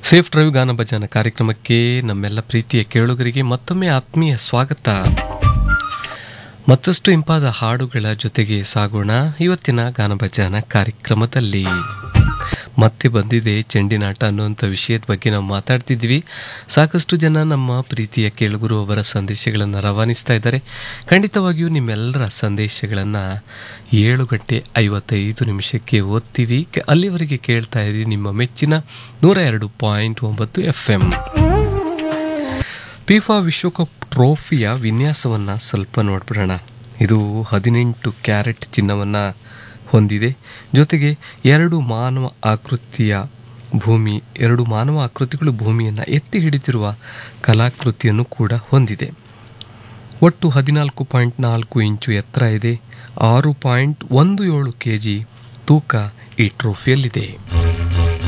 safe drive ಗಾನ ಭಜನ ಕಾರ್ಯಕ್ರಮಕ್ಕೆ ನಮ್ಮೆಲ್ಲ ಪ್ರೀತಿಯ ಕೇಳುಗರಿಗೆ ಮತ್ತೊಮ್ಮೆ ಆತ್ಮೀಯ ಸ್ವಾಗತ ಮತ್ತಷ್ಟು ಇಂಪಾದ ಹಾಡುಗಳ ಜೊತೆಗೆ ಸಾಗೋಣ ಇವತ್ತಿನ ಗಾನ ಭಜನ ಕಾರ್ಯಕ್ರಮದಲ್ಲಿ ಮತ್ತೆ ಬಂದಿದೆ ಚೆಂಡಿನಾಟ ಅನ್ನುವಂಥ ವಿಷಯದ ಬಗ್ಗೆ ನಾವು ಮಾತಾಡ್ತಿದ್ವಿ ಸಾಕಷ್ಟು ಜನ ನಮ್ಮ ಪ್ರೀತಿಯ ಕೇಳುಗರು ಅವರ ಸಂದೇಶಗಳನ್ನು ರವಾನಿಸ್ತಾ ಇದ್ದಾರೆ ಖಂಡಿತವಾಗಿಯೂ ನಿಮ್ಮೆಲ್ಲರ ಸಂದೇಶಗಳನ್ನು ಏಳು ಗಂಟೆ ಐವತ್ತೈದು ನಿಮಿಷಕ್ಕೆ ಓದ್ತೀವಿ ಕೆ- ಅಲ್ಲಿವರೆಗೆ ಕೇಳ್ತಾ ಇದ್ದೀವಿ ನಿಮ್ಮ ಮೆಚ್ಚಿನ ನೂರ ಎರಡು ಪಾಯಿಂಟ್ ಒಂಬತ್ತು ಎಫ್ ಎಂ ಫಿಫಾ ವಿಶ್ವಕಪ್ ಟ್ರೋಫಿಯ ವಿನ್ಯಾಸವನ್ನು ಸ್ವಲ್ಪ ನೋಡ್ಬಿಡೋಣ ಇದು ಹದಿನೆಂಟು ಕ್ಯಾರೆಟ್ ಚಿನ್ನವನ್ನು ಹೊಂದಿದೆ ಜೊತೆಗೆ ಎರಡು ಮಾನವ ಆಕೃತಿಯ ಭೂಮಿ ಎರಡು ಮಾನವ ಆಕೃತಿಗಳು ಭೂಮಿಯನ್ನು ಎತ್ತಿ ಹಿಡಿದಿರುವ ಕಲಾಕೃತಿಯನ್ನು ಕೂಡ ಹೊಂದಿದೆ ಒಟ್ಟು ಹದಿನಾಲ್ಕು ಪಾಯಿಂಟ್ ನಾಲ್ಕು ಇಂಚು ಎತ್ತರ ಇದೆ ಆರು ಪಾಯಿಂಟ್ ಒಂದು ಏಳು ಕೆ ಜಿ ತೂಕ ಈ ಟ್ರೋಫಿಯಲ್ಲಿದೆ